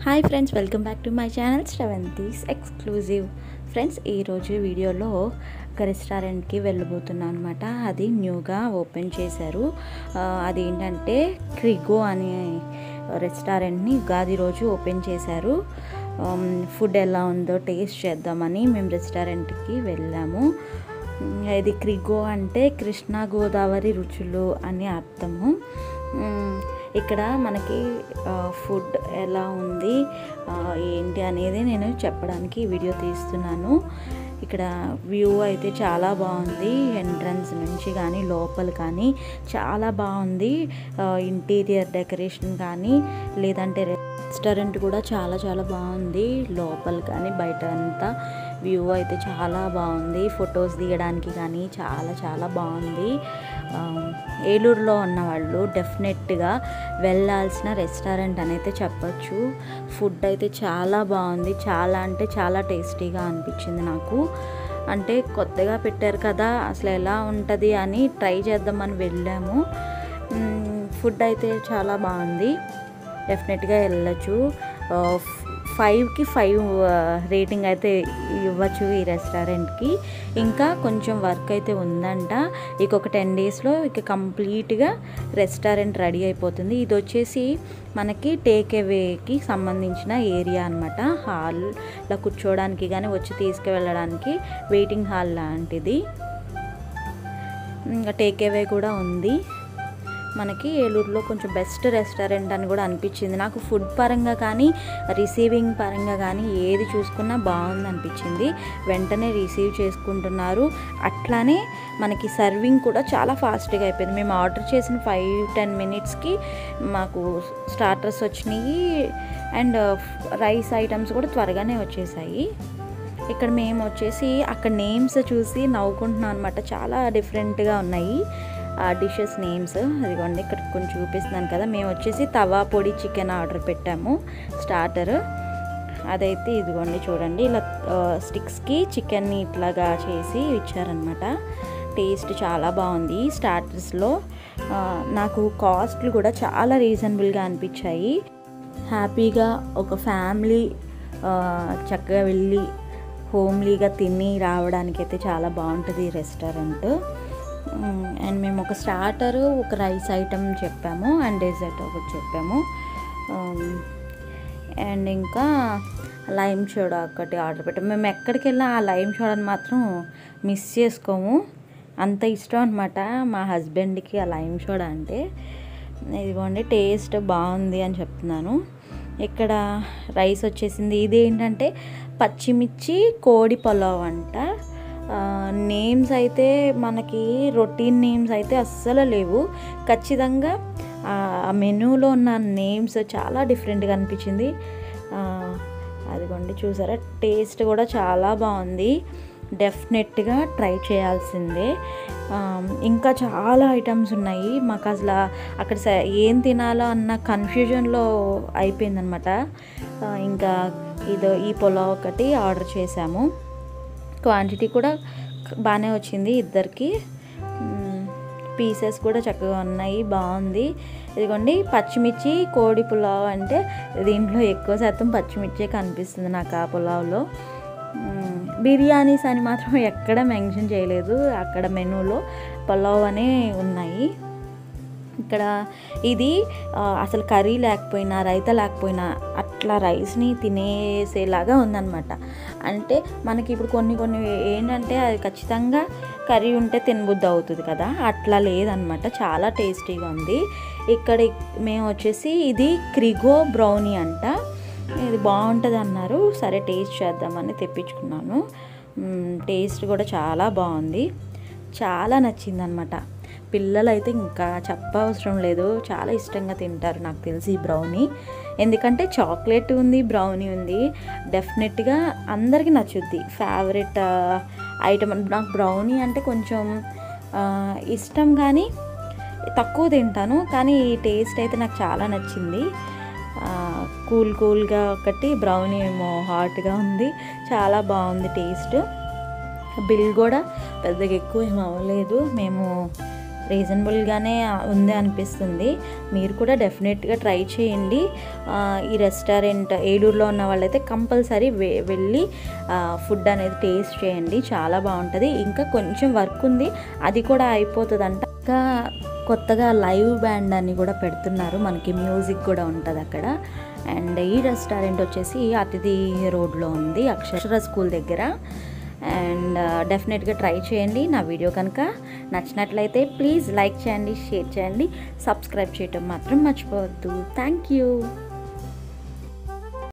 Hi friends welcome back to my channel Sravanthi's exclusive friends ఈరోజు వీడియోలో ఒక రెస్టారెంట్కి వెళ్ళబోతున్నాను అనమాట అది న్యూగా ఓపెన్ చేశారు ఆ, అదేంటంటే క్రిగో అనే రెస్టారెంట్ని ఉగాది రోజు ఓపెన్ చేశారు ఆమ్, ఫుడ్ ఎలా ఉందో టేస్ట్ చేద్దామని మేము రెస్టారెంట్కి వెళ్ళాము ఉమ్, ఇది క్రిగో అంటే కృష్ణా గోదావరి రుచులు అని అర్థము ఉమ్, ఇక్కడ మనకి ఆ, ఫుడ్ ఎలా ఉంది ఆ, ఏంటి అనేది నేను చెప్పడానికి ఈ వీడియో తీస్తున్నాను ఇక్కడ వ్యూ అయితే చాలా బాగుంది ఎంట్రన్స్ నుంచి కానీ లోపల కానీ చాలా బాగుంది ఆ, ఇంటీరియర్ డెకరేషన్ కానీ లేదంటే రెస్టారెంట్ కూడా చాలా చాలా బాగుంది లోపల కానీ బయట అంతా వ్యూ అయితే చాలా బాగుంది ఫొటోస్ దిగడానికి కానీ చాలా చాలా బాగుంది ఆ, ఏలూరులో ఉన్న వాళ్ళు డెఫినెట్గా వెళ్ళాల్సిన రెస్టారెంట్ అని అయితే చెప్పచ్చు ఫుడ్ అయితే చాలా బాగుంది చాలా అంటే చాలా టేస్టీగా అనిపించింది నాకు అంటే కొత్తగా పెట్టారు కదా అసలు ఎలా ఉంటుంది అని ట్రై చేద్దామని వెళ్ళాము మ్మ్, ఫుడ్ అయితే చాలా బాగుంది డెఫినెట్గా వెళ్ళచ్చు ఆ, ఫ్- ఫైవ్కి ఫైవ్ ఆ, రేటింగ్ అయితే ఇవ్వచ్చు ఈ రెస్టారెంట్కి ఇంకా కొంచెం వర్క్ అయితే ఉందంట ఇక ఒక టెన్ డేస్లో ఇక కంప్లీట్గా రెస్టారెంట్ రెడీ అయిపోతుంది ఇది వచ్చేసి మనకి టేక్ అవేకి సంబంధించిన ఏరియా అనమాట హాల్లో కూర్చోవడానికి కానీ వచ్చి తీసుకువెళ్ళడానికి వెయిటింగ్ హాల్ లాంటిది ఇంకా టేక్ అవే కూడా ఉంది మనకి ఏలూరులో కొంచెం బెస్ట్ రెస్టారెంట్ అని కూడా అనిపించింది నాకు ఫుడ్ పరంగా కానీ రిసీవింగ్ పరంగా కానీ ఏది చూసుకున్నా బాగుంది అనిపించింది వెంటనే రిసీవ్ చేసుకుంటున్నారు అట్లానే మనకి సర్వింగ్ కూడా చాలా ఫాస్ట్గా అయిపోయింది మేము ఆర్డర్ చేసిన ఫైవ్ టెన్ మినిట్స్కి మాకు స్టార్టర్స్ వచ్చినాయి అండ్ రైస్ ఐటమ్స్ కూడా త్వరగానే వచ్చేసాయి ఇక్కడ మేము వచ్చేసి అక్కడ నేమ్స్ చూసి నవ్వుకుంటున్నాం అనమాట చాలా డిఫరెంట్గా ఉన్నాయి ఆ డిషెస్ నేమ్స్ అదిగోండి ఇక్కడ కొంచెం చూపిస్తున్నాను కదా మేము వచ్చేసి తవా పొడి చికెన్ ఆర్డర్ పెట్టాము స్టార్టర్ అదైతే ఇదిగోండి చూడండి ఇలా స్టిక్స్కి చికెన్ని ఇట్లాగా చేసి ఇచ్చారనమాట టేస్ట్ చాలా బాగుంది స్టార్టర్స్లో ఆ, నాకు కాస్ట్లు కూడా చాలా రీజనబుల్గా అనిపించాయి హ్యాపీగా ఒక ఫ్యామిలీ ఆ, చక్కగా వెళ్ళి హోమ్లీగా తిని రావడానికి అయితే చాలా బాగుంటుంది ఈ రెస్టారెంట్ మ్, అండ్ మేము ఒక స్టార్టర్ ఒక రైస్ ఐటమ్ చెప్పాము అండ్ డెజర్ట్ ఒకటి చెప్పాము ఆమ్, అండ్ ఇంకా లైమ్ సోడా ఒకటి ఆర్డర్ పెట్టాము మేము ఎక్కడికి వెళ్ళినా ఆ లైమ్ సోడాని మాత్రం మిస్ చేసుకోము అంత ఇష్టం అనమాట మా హస్బెండ్కి ఆ లైమ్ సోడా అంటే ఇదిగోండి టేస్ట్ బాగుంది అని చెప్తున్నాను ఇక్కడ రైస్ వచ్చేసింది ఇది ఏంటంటే పచ్చిమిర్చి కోడి పులావ్ అంట నేమ్స్ అయితే మనకి రొటీన్ నేమ్స్ అయితే అస్సలు లేవు ఖచ్చితంగా ఆ మెనూలో ఉన్న నేమ్స్ చాలా డిఫరెంట్గా అనిపించింది ఆ, అదిగోండి చూసారా టేస్ట్ కూడా చాలా బాగుంది డెఫినెట్గా ట్రై చేయాల్సిందే ఆ, ఇంకా చాలా ఐటమ్స్ ఉన్నాయి మాకు అసలు అక్కడ స- ఏం తినాలో అన్న కన్ఫ్యూజన్లో అయిపోయిందనమాట ఆ, ఇంకా ఇదో ఈ పొలావ్ ఒకటి ఆర్డర్ చేశాము క్వాంటిటీ కూడా బాగానే వచ్చింది ఇద్దరికి పీసెస్ కూడా చక్కగా ఉన్నాయి బాగుంది ఇదిగోండి పచ్చిమిర్చి కోడి పులావ్ అంటే దీంట్లో ఎక్కువ శాతం పచ్చిమిర్చే కనిపిస్తుంది నాకు ఆ పులావ్లో మ్మ్. బిర్యానీస్ అని మాత్రం ఎక్కడ మెన్షన్ చేయలేదు అక్కడ మెనూలో పులావ్ అనే ఉన్నాయి ఇక్కడ ఇది ఆ, అసలు కర్రీ లేకపోయినా రైతా లేకపోయినా అట్లా రైస్ని తినేసేలాగా ఉందన్నమాట అంటే మనకి ఇప్పుడు కొన్ని కొన్ని ఏంటంటే అది ఖచ్చితంగా కర్రీ ఉంటే తినబుద్ధి అవుతుంది కదా అట్లా లేదనమాట చాలా టేస్టీగా ఉంది ఇక్కడ మేము వచ్చేసి ఇది క్రిగో బ్రౌనీ అంట ఇది బాగుంటుంది అన్నారు సరే టేస్ట్ చేద్దామని తెప్పించుకున్నాను మ్, టేస్ట్ కూడా చాలా బాగుంది చాలా నచ్చింది అనమాట పిల్లలు అయితే ఇంకా చెప్పవసరం లేదు చాలా ఇష్టంగా తింటారు నాకు తెలిసి ఈ బ్రౌనీ ఎందుకంటే చాక్లెట్ ఉంది బ్రౌనీ ఉంది డెఫినెట్గా అందరికీ నచ్చుద్ది ఫేవరెట్ ఐటమ్ నాకు బ్రౌనీ అంటే కొంచెం ఆ, ఇష్టం కానీ తక్కువ తింటాను కానీ ఈ టేస్ట్ అయితే నాకు చాలా నచ్చింది ఆ, కూల్ కూల్గా ఒకటి బ్రౌనీ ఏమో హాట్గా ఉంది చాలా బాగుంది టేస్ట్ బిల్ కూడా పెద్దగా ఎక్కువ ఏం అవ్వలేదు మేము రీజనబుల్గానే ఉంది అనిపిస్తుంది మీరు కూడా డెఫినెట్గా ట్రై చేయండి ఆ, ఈ రెస్టారెంట్ ఏలూరులో ఉన్న వాళ్ళైతే కంపల్సరీ వె వెళ్ళి ఫుడ్ అనేది టేస్ట్ చేయండి చాలా బాగుంటుంది ఇంకా కొంచెం వర్క్ ఉంది అది కూడా అయిపోతుందంట ఇంకా కొత్తగా లైవ్ బ్యాండ్ అని కూడా పెడుతున్నారు మనకి మ్యూజిక్ కూడా ఉంటుంది అక్కడ అండ్ ఈ రెస్టారెంట్ వచ్చేసి అతిథి రోడ్లో ఉంది అక్షర స్కూల్ దగ్గర అండ్ డెఫినెట్గా ట్రై చేయండి నా వీడియో కనుక నచ్చినట్లయితే ప్లీజ్ లైక్ చేయండి షేర్ చేయండి సబ్స్క్రైబ్ చేయటం మాత్రం మర్చిపోవద్దు థ్యాంక్ యూ